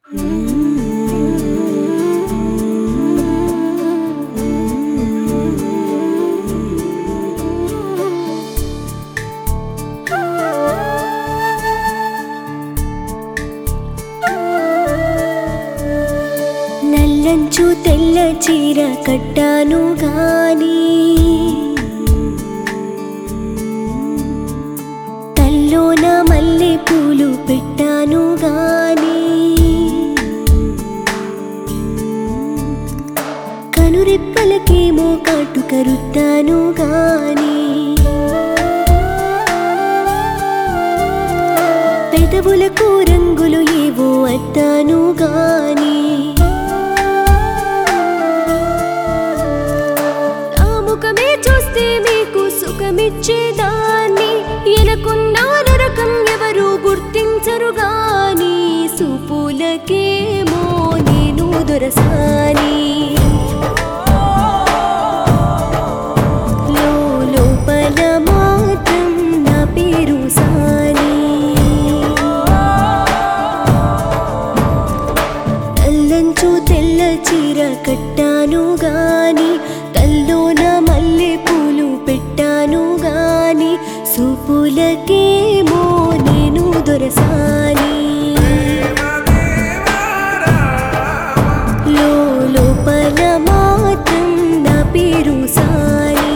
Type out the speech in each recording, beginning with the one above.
నల్లంచు తెల్ల చీర కట్టాను గాని తల్లోన మల్లె పూలు పెట్టాను గాని కనురెప్పలకేమో కాటుక రుద్దాను గాని పెదవులకు రంగులు ఏవో అద్దాను గాని ఆ ముఖమే చూస్తే మీకు సుఖమిచ్చేదాన్ని ఎనకున్న నరకం ఎవరు గుర్తించరు గాని సూపులకేమో నేను దొరసాని లో లోపల మాత్రం నా పేరు సాని నల్లంచు తెల్ల చీర కట్టాను గాని తల్లోన మల్లె పూలు పెట్టాను గాని సూపులకేమో నేను దొరసాని లో లోపల మాత్రం నా పేరు సాని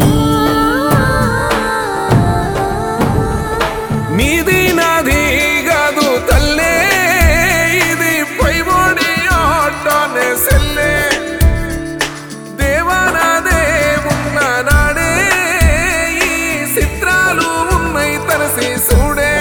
నీది నాది కాదు తల్లే ఇది పైబడి ఆటనే సెల్లే దేవానాదే ఉన్న నాడే ఈ చిత్రాలు ఉన్నాయి తలసి చూడే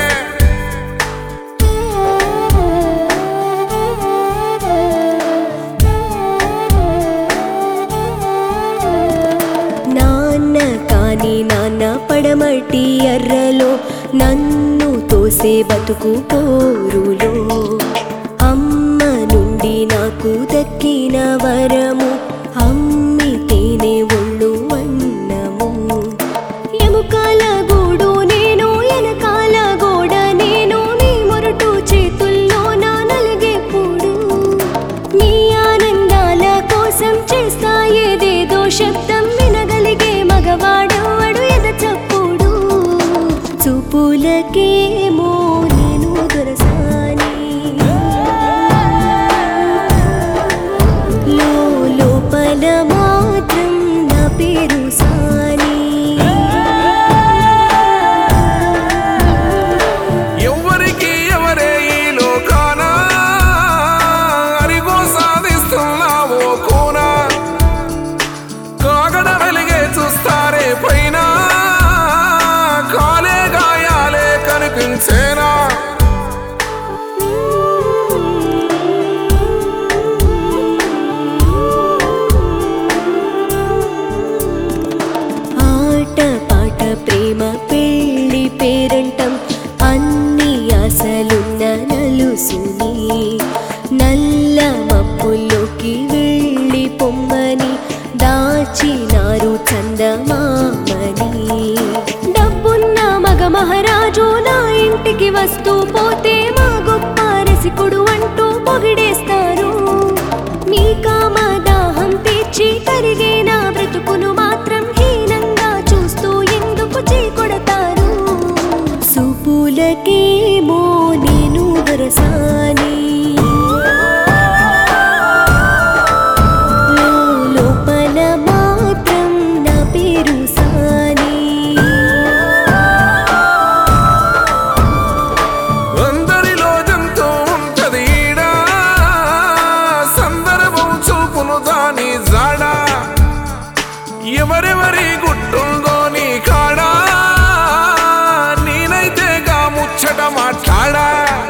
నాన్న కాని నాన్న పడమటి ఎర్రలో నన్ను తోసే బతుకు పోరులో అమ్మ నుండి నాకు దక్కిన వరము అమ్మితేనే ఒళ్ళు అన్నము ఎముకాల గూడు నేను ఎనకాల గోడ నేను నీ మొరటు చేతుల్లో నా నలిగేప్పుడు నీ ఆనందాల కోసం చేస్తా ఏదేదో శబ్దం వినగలిగే మగవాడవాడు ఎద చప్పుడు చూపులకేమో నేను దొరసాని లో లోపల మాత్రం నా పేరు సాని ఎవ్వరికి ఎవరే ఈ లోకాన అరిగో సాధిస్తున్నావో కోనా కాగడ వెలిగే చూస్తారే పైన కాలే గాయాలే కనిపించేనా ఆట పాట ప్రేమ పెళ్లి పేరంటం అన్ని ఆశలున్న నలుసుని నల్ల మప్పుల్లోకి వెళ్ళి పొమ్మని దాచినారు చందమామని డబ్బున్న మగ మహారాజు నా ఇంటికి వస్తూ పోతే మా గొప్ప రసికుడు అంటూ పొగిడేస్తారు మీ కామదాహం తీర్చి కరిగే నా బ్రతుకును మాత్రం హీనంగా చూస్తూ ఎందుకు చీకొడతారు సూపులకేమో నేను దొరసాని లో లోపల మాత్రం నా పేరు సాని అందరిలో జంతు ఉంటది ఈడ సందర్భం చూపును దాని జాడ ఎవరెవరి గుట్టుందో నీ కాడా నేనైతే గా ముచ్చట మాట్లాడా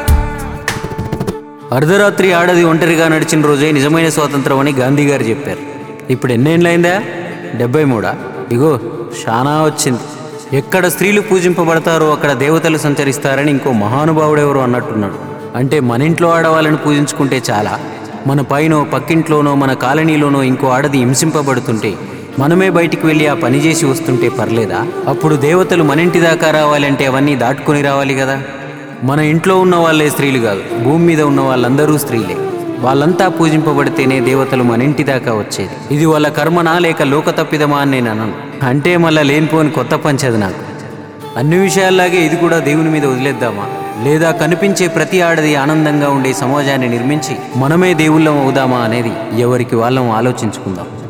అర్ధరాత్రి ఆడది ఒంటరిగా నడిచిన రోజే నిజమైన స్వాతంత్రం అని గాంధీ గారు చెప్పారు ఇప్పుడు ఎన్నేళ్ళైందా డెబ్బై మూడా ఇగో శానా వచ్చింది ఎక్కడ స్త్రీలు పూజింపబడతారో అక్కడ దేవతలు సంచరిస్తారని ఇంకో మహానుభావుడెవరు అన్నట్టున్నాడు అంటే మన ఇంట్లో ఆడవాళ్ళని పూజించుకుంటే చాలా మన పైనో పక్కింట్లోనో మన కాలనీలోనో ఇంకో ఆడది హింసింపబడుతుంటే మనమే బయటికి వెళ్ళి ఆ పని చేసి వస్తుంటే పర్లేదా అప్పుడు దేవతలు మన ఇంటి దాకా రావాలంటే అవన్నీ దాటుకొని రావాలి కదా మన ఇంట్లో ఉన్న వాళ్ళే స్త్రీలు కాదు భూమి మీద ఉన్న వాళ్ళందరూ స్త్రీలే వాళ్ళంతా పూజింపబడితేనే దేవతలు మన ఇంటి దాకా వచ్చేది ఇది వాళ్ళ కర్మనా లేక లోక తప్పిదమా అని నేను అనను అంటే మళ్ళా లేనిపోని కొత్త పంచది నాకు అన్ని విషయాల్లాగే ఇది కూడా దేవుని మీద వదిలేద్దామా లేదా కనిపించే ప్రతి ఆడది ఆనందంగా ఉండే సమాజాన్ని నిర్మించి మనమే దేవుళ్ళం అవుదామా అనేది ఎవరికి వాళ్ళం ఆలోచించుకుందాం